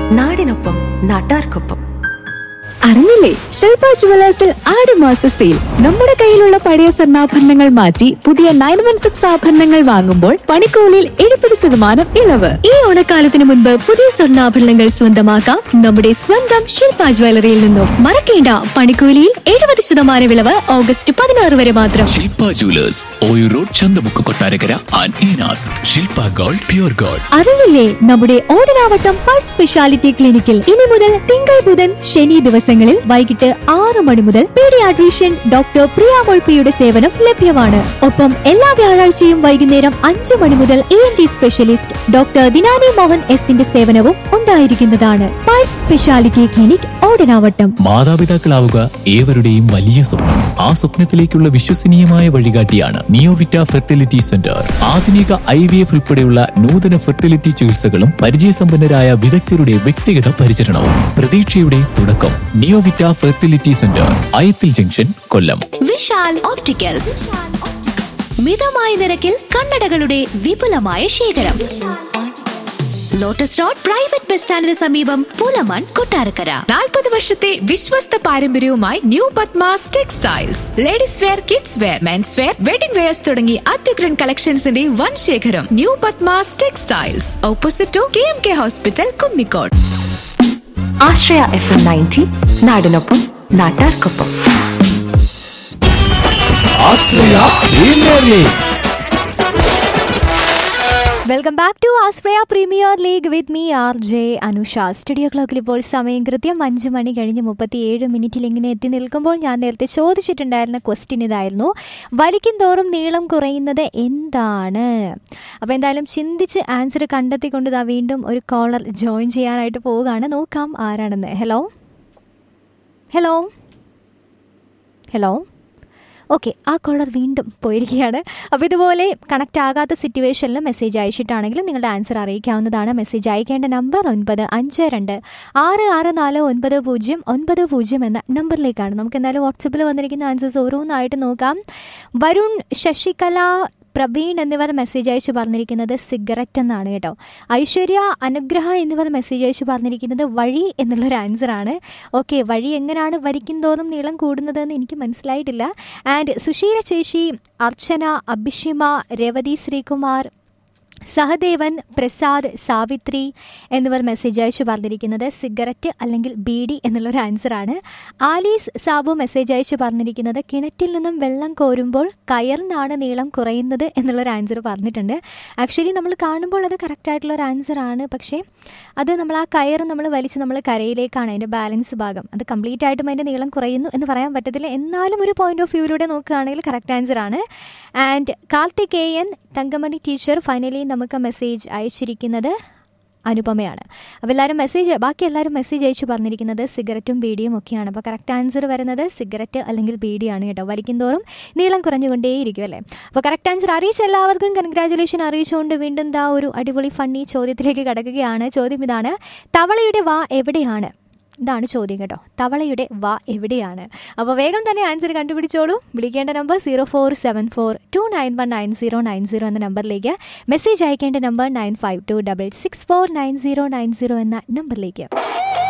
നാടിനൊപ്പം നാട്ടാർക്കൊപ്പം അറിഞ്ഞില്ലേ ശില്പ ജുവലേഴ്സിൽ ആടുമാസ സെയിൽ നമ്മുടെ കയ്യിലുള്ള പഴയ സ്വർണ്ണാഭരണങ്ങൾ മാറ്റി പുതിയ നയൻ വൺ സിക്സ് ആഭരണങ്ങൾ വാങ്ങുമ്പോൾ പണിക്കൂലിയിൽ എഴുപത് ശതമാനം ഇളവ് ഈ ഓണക്കാലത്തിന് മുൻപ് പുതിയ സ്വർണ്ണാഭരണങ്ങൾ സ്വന്തമാക്കാം നമ്മുടെ സ്വന്തം ശില്പ ജ്വല്ലറിയിൽ നിന്നും മറക്കേണ്ട പണിക്കൂലിയിൽ എഴുപത് ശതമാനം ഇളവ് ഓഗസ്റ്റ് പതിനാറ് വരെ മാത്രം Shilpa jewellers Oyoor road Chanthamukku Kottarakkara and ഈനാഥ് ശില്പ ഗോൾഡ് പ്യൂർ ഗോൾഡ് അറിഞ്ഞില്ലേ നമ്മുടെ ഓടനാവട്ടം പൾസ് സ്പെഷ്യാലിറ്റി ക്ലിനിക്കിൽ ഇനി മുതൽ തിങ്കൾ ബുധൻ ശനി ദിവസങ്ങളിൽ വൈകിട്ട് ആറ് മണി മുതൽ പീഡിയാട്രീഷ്യൻ ഡോക്ടർ പ്രിയ മൊൾപ്പിയുടെ സേവനം ലഭ്യമാണ് ഒപ്പം എല്ലാ വ്യാഴാഴ്ചയും വൈകുന്നേരം അഞ്ചു മണി മുതൽ E N T specialist doctor ദിനാനി മോഹൻ എസിന്റെ സേവനവും ഉണ്ടായിരിക്കുന്നതാണ് പൾസ് സ്പെഷ്യാലിറ്റി ക്ലിനിക് ഓടനാവട്ടം മാതാപിതാക്കളാവുക ഏവരുടെയും വലിയ സ്വപ്നം ആ സ്വപ്നത്തിലേക്കുള്ള വിശ്വസനീയമായ വഴികാട്ടിയാണ് നിയോവിറ്റ ഫെർട്ടിലിറ്റി സെന്റർ ആധുനിക ഐ വി എഫ് ഉൾപ്പെടെയുള്ള നൂതന ഫെർട്ടിലിറ്റി ചികിത്സകളും പരിചയസമ്പന്നരായ വിദഗ്ധരുടെ വ്യക്തിഗത പരിചരണവും പ്രതീക്ഷയുടെ തുടക്കം Neovita fertility centre Ayathil junction Kollam Vishal opticals മിതമായ നിരക്കിൽ കണ്ണടകളുടെ വിപുലമായ ശേഖരം ലോട്ടസ് റോഡ് പ്രൈവറ്റ് ബസ് സ്റ്റാൻഡിന് സമീപം പൂലമാൻ കൊട്ടാരക്കര നാൽപ്പത് വർഷത്തെ വിശ്വസ്ത പാരമ്പര്യവുമായി new Padmas textiles ladies wear kids wear men's wear wedding wears തുടങ്ങി അത്യുഗ്രൻ കളക്ഷൻസിന്റെ വൻ ശേഖരം new Padmas textiles opposite to K M K hospital Kunnicode Ashraya F M ninety നാടിനൊപ്പം നാട്ടാർക്കൊപ്പം welcome back to Ashraya premier league with me R J Anusha studio ക്ലോക്കിൽ ഇപ്പോൾ സമയം കൃത്യം അഞ്ച് മണി കഴിഞ്ഞ് മുപ്പത്തിയേഴ് മിനിറ്റിൽ ഇങ്ങനെ എത്തി നിൽക്കുമ്പോൾ ഞാൻ നേരത്തെ ചോദിച്ചിട്ടുണ്ടായിരുന്ന ക്വസ്റ്റ്യൻ ഇതായിരുന്നു വലിക്കും തോറും നീളം കുറയുന്നത് എന്താണ് അപ്പോൾ എന്തായാലും ചിന്തിച്ച് ആൻസർ കണ്ടെത്തിക്കൊണ്ട് ഇതാ വീണ്ടും ഒരു കോളർ ജോയിൻ ചെയ്യാനായിട്ട് പോവുകയാണ് നോക്കാം ആരാണെന്ന് ഹലോ ഹലോ ഹലോ ഓക്കെ ആ കോളർ വീണ്ടും പോയിരിക്കുകയാണ് അപ്പോൾ ഇതുപോലെ കണക്റ്റ് ആകാത്ത സിറ്റുവേഷനിൽ മെസ്സേജ് അയച്ചിട്ടാണെങ്കിലും നിങ്ങളുടെ ആൻസർ അറിയിക്കാവുന്നതാണ് മെസ്സേജ് അയക്കേണ്ട നമ്പർ ഒൻപത് അഞ്ച് രണ്ട് ആറ് ആറ് നാല് ഒൻപത് പൂജ്യം ഒൻപത് പൂജ്യം എന്ന നമ്പറിലേക്കാണ് നമുക്ക് എന്തായാലും വാട്സപ്പിൽ വന്നിരിക്കുന്ന ആൻസേഴ്സ് ഓരോന്നായിട്ട് നോക്കാം വരുൺ ശശികല പ്രവീൺ എന്നിവർ മെസ്സേജ് അയച്ചു പറഞ്ഞിരിക്കുന്നത് സിഗരറ്റ് എന്നാണ് കേട്ടോ ഐശ്വര്യ അനുഗ്രഹ എന്നിവർ മെസ്സേജ് അയച്ചു പറഞ്ഞിരിക്കുന്നത് വഴി എന്നുള്ളൊരു ആൻസറാണ് ഓക്കെ വഴി എങ്ങനെയാണ് വരിക്കും തോറും നീളം കൂടുന്നതെന്ന് എനിക്ക് മനസ്സിലായിട്ടില്ല ആൻഡ് സുശീല ചേച്ചി അർച്ചന അഭിഷിമ രവതി ശ്രീകുമാർ സഹദേവൻ പ്രസാദ് സാവിത്രി എന്നിവർ മെസ്സേജ് അയച്ചു പറഞ്ഞിരിക്കുന്നത് സിഗരറ്റ് അല്ലെങ്കിൽ ബീഡി എന്നുള്ളൊരു ആൻസറാണ് ആലീസ് സാബു മെസ്സേജ് അയച്ചു പറഞ്ഞിരിക്കുന്നത് കിണറ്റിൽ നിന്നും വെള്ളം കോരുമ്പോൾ കയറിനാണ് നീളം കുറയുന്നത് എന്നുള്ളൊരു ആൻസർ പറഞ്ഞിട്ടുണ്ട് ആക്ച്വലി നമ്മൾ കാണുമ്പോൾ അത് കറക്റ്റായിട്ടുള്ള ഒരു ആൻസറാണ് പക്ഷേ അത് നമ്മൾ ആ കയർ നമ്മൾ വലിച്ച് നമ്മൾ കരയിലേക്കാണ് അതിൻ്റെ ബാലൻസ് ഭാഗം അത് കംപ്ലീറ്റ് ആയിട്ടും അതിൻ്റെ നീളം കുറയുന്നു എന്ന് പറയാൻ പറ്റത്തില്ല എന്നാലും ഒരു പോയിന്റ് ഓഫ് വ്യൂയിലൂടെ നോക്കുകയാണെങ്കിൽ കറക്റ്റ് ആൻസറാണ് and Karthikeyan Thankamani teacher finally നമുക്ക് മെസ്സേജ് അയച്ചിരിക്കുന്നത് അനുപമയാണ് അപ്പോൾ എല്ലാവരും മെസ്സേജ് ബാക്കി എല്ലാവരും മെസ്സേജ് അയച്ചു പറഞ്ഞിരിക്കുന്നത് സിഗരറ്റും ബീഡിയും ഒക്കെയാണ് അപ്പോൾ കറക്റ്റ് ആൻസർ വരുന്നത് സിഗരറ്റ് അല്ലെങ്കിൽ ബീഡിയാണ് കേട്ടോ വലിക്കുന്തോറും നീളം കുറഞ്ഞുകൊണ്ടേയിരിക്കും അല്ലേ അപ്പോൾ കറക്റ്റ് ആൻസർ അറിയിച്ച എല്ലാവർക്കും കൺഗ്രാറ്റുലേഷൻ അറിയിച്ചുകൊണ്ട് വീണ്ടും ദാ ഒരു അടിപൊളി ഫണ്ണി ചോദ്യത്തിലേക്ക് കടക്കുകയാണ് ചോദ്യം ഇതാണ് തവളയുടെ വാ എവിടെയാണ് ഇതാണ് ചോദ്യം കേട്ടോ തവളയുടെ വാ എവിടെയാണ് അപ്പോൾ വേഗം തന്നെ ആൻസർ കണ്ടുപിടിച്ചോളൂ വിളിക്കേണ്ട number zero four seven four two nine one nine zero nine zero എന്ന നമ്പറിലേക്ക് മെസ്സേജ് അയക്കേണ്ട number nine five two double six four nine zero nine zero എന്ന നമ്പറിലേക്ക്